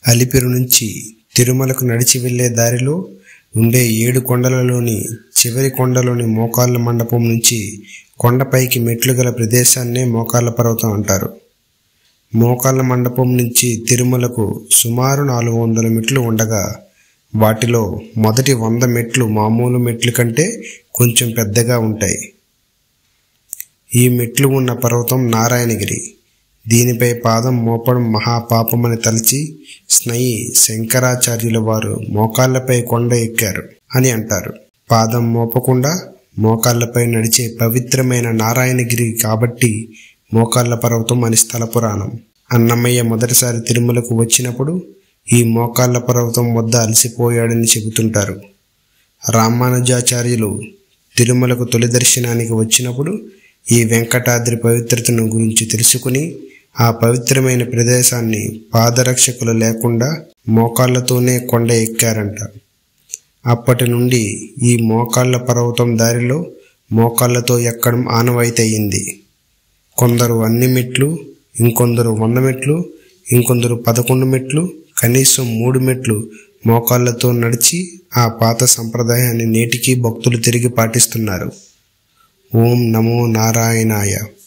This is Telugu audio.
అలిపిరి నుంచి తిరుమలకు నడిచి వెళ్ళే దారిలో ఉండే ఏడు కొండలలోని చివరి కొండలోని మోకాళ్ళ మండపం నుంచి కొండపైకి మెట్లు గల ప్రదేశాన్నే మోకాళ్ళ పర్వతం అంటారు మోకాళ్ళ మండపం నుంచి తిరుమలకు సుమారు నాలుగు వందల మెట్లు ఉండగా వాటిలో మొదటి వంద మెట్లు మామూలు మెట్లు కంటే కొంచెం పెద్దగా ఉంటాయి ఈ మెట్లు ఉన్న పర్వతం నారాయణగిరి దీనిపై పాదం మోపడం మహాపాపమని తలచి స్నయి శంకరాచార్యుల వారు మోకాళ్లపై కొండ ఎక్కారు అని అంటారు పాదం మోపకుండా మోకాళ్లపై నడిచే పవిత్రమైన నారాయణగిరి కాబట్టి మోకాళ్ళ పర్వతం అని స్థల పురాణం అన్నమయ్య మొదటిసారి తిరుమలకు వచ్చినప్పుడు ఈ మోకాళ్ళ పర్వతం వద్ద అలసిపోయాడని చెబుతుంటారు రామానుజాచార్యులు తిరుమలకు తొలి దర్శనానికి వచ్చినప్పుడు ఈ వెంకటాద్రి పవిత్రతను గురించి తెలుసుకుని ఆ పవిత్రమైన ప్రదేశాన్ని పాదరక్షకులు లేకుండా మోకాళ్లతోనే కొండ ఎక్కారంట అప్పటి నుండి ఈ మోకాళ్ళ పర్వతం దారిలో మోకాళ్ళతో ఎక్కడం ఆనవాయితయింది కొందరు అన్ని మెట్లు ఇంకొందరు వంద మెట్లు ఇంకొందరు పదకొండు మెట్లు కనీసం మూడు మెట్లు మోకాళ్ళతో నడిచి ఆ పాత సంప్రదాయాన్ని నేటికీ భక్తులు తిరిగి పాటిస్తున్నారు ఓం నమో నారాయణాయ